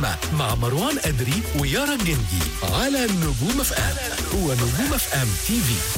النجمة مع مروان أدري ويارا الجندي على نجوم اف ام ونجوم اف ام تي في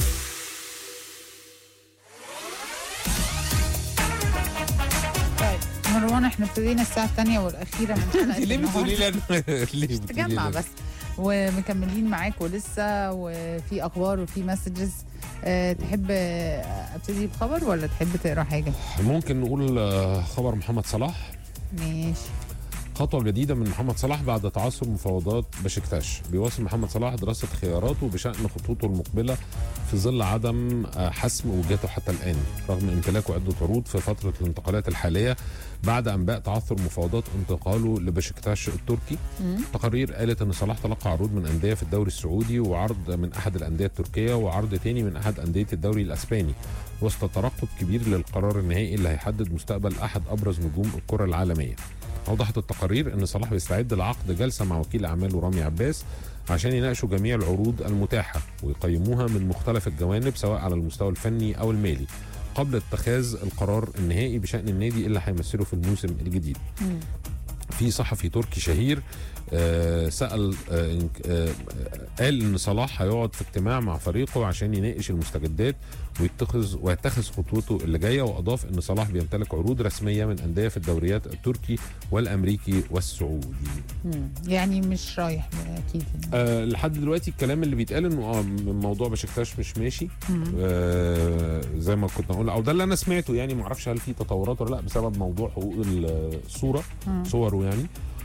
طيب مروان احنا ابتدينا الساعة الثانية والأخيرة من حلقة ليه بتقولي النهاردة. لي أنا- ليه بتقولي تجمع لي بس ومكملين معاك ولسه وفي أخبار وفي مسجز أه تحب آه، ابتدي بخبر ولا تحب تقرا حاجة؟ ممكن نقول آه، خبر محمد صلاح ماشي خطوة جديدة من محمد صلاح بعد تعثر مفاوضات بشكتاش بيواصل محمد صلاح دراسة خياراته بشأن خطوطه المقبلة في ظل عدم آه، حسم وجهته حتى الآن رغم امتلاكه عدة عروض في فترة الانتقالات الحالية بعد أنباء تعثر مفاوضات انتقاله لبشكتاش التركي مم. تقارير قالت ان صلاح تلقى عروض من انديه في الدوري السعودي وعرض من احد الانديه التركيه وعرض تاني من احد انديه الدوري الاسباني وسط ترقب كبير للقرار النهائي اللي هيحدد مستقبل احد ابرز نجوم الكره العالميه اوضحت التقارير ان صلاح بيستعد لعقد جلسه مع وكيل اعماله رامي عباس عشان يناقشوا جميع العروض المتاحه ويقيموها من مختلف الجوانب سواء على المستوى الفني او المالي قبل اتخاذ القرار النهائي بشان النادي اللي هيمثله في الموسم الجديد مم. في صحفي تركي شهير آه، سأل آه، إنك- آه، قال ان صلاح هيقعد في اجتماع مع فريقه عشان يناقش المستجدات ويتخذ ويتخذ خطوته اللي جايه واضاف ان صلاح بيمتلك عروض رسميه من انديه في الدوريات التركي والامريكي والسعودي. مم. يعني مش رايح أكيد يعني. أه لحد دلوقتي الكلام اللي بيتقال انه اه موضوع بشكتاش مش ماشي مم. آه زي ما كنت نقول او ده اللي انا سمعته يعني ما اعرفش هل في تطورات ولا لا بسبب موضوع حقوق الصوره مم. صوره يعني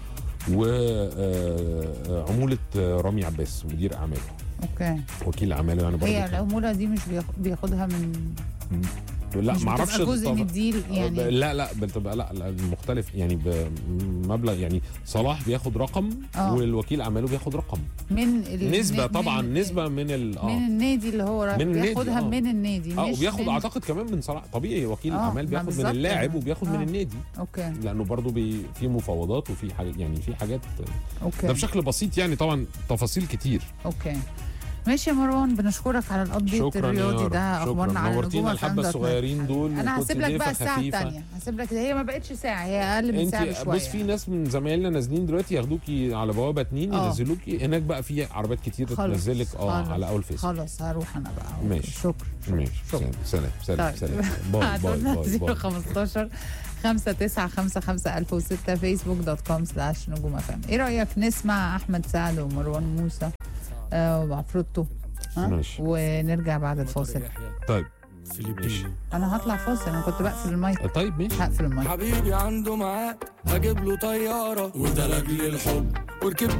وعمولة رامي عباس مدير أعماله اوكي وكيل أعماله يعني هي برضه كان- العمولة دي مش بياخ- بياخدها من لا مش ما اعرفش بتبقى جزء الطب- من الديل يعني لا لا بتبقى لا لا مختلف يعني بمبلغ يعني صلاح بياخد رقم آه. والوكيل اعماله بياخد رقم من ال... نسبه من- طبعا من- نسبه من ال من اه النادي اللي هو رايح من النادي، بياخدها آه. من النادي اه مش وبياخد من... اعتقد كمان من صلاح طبيعي وكيل آه، الاعمال ما بياخد من بالظبط اللاعب يعني. وبياخد آه. من النادي اوكي لانه برضه بي في مفاوضات وفي حاجات يعني في حاجات اوكي ده بشكل بسيط يعني طبعا تفاصيل كتير اوكي ماشي يا مروان بنشكرك على الابديت شكرا يا الرياضي يارا. ده شكراً. اخبارنا على نورتينا نجوم الحبة الفن دوت نت. الصغيرين دول انا وكنت هسيب لك ضيفة بقى الساعه خفيفة. الثانيه هسيب لك هي ما بقتش ساعه هي اقل من ساعه انت بشويه بص في ناس من زمايلنا نازلين دلوقتي ياخدوكي على بوابه اتنين آه. ينزلوكي هناك بقى في عربيات كتير خلاص. تنزلك اه خلاص. على اول فيس خلاص هروح انا بقى أوكي. ماشي. شكرا ماشي شكرا. سلام سلام طيب. سلام باي باي باي باي 015 5 9 5 5 1006 فيسبوك دوت كوم سلاش نجوم اف ام ايه رايك نسمع احمد سعد ومروان موسى آه وعفروتو ها؟ ماشي. ونرجع بعد الفاصل طيب ماشي انا هطلع فاصل انا كنت بقفل المايك طيب ماشي هقفل المايك حبيبي عنده ميعاد هجيب له طيارة وده لاجل الحب وركبت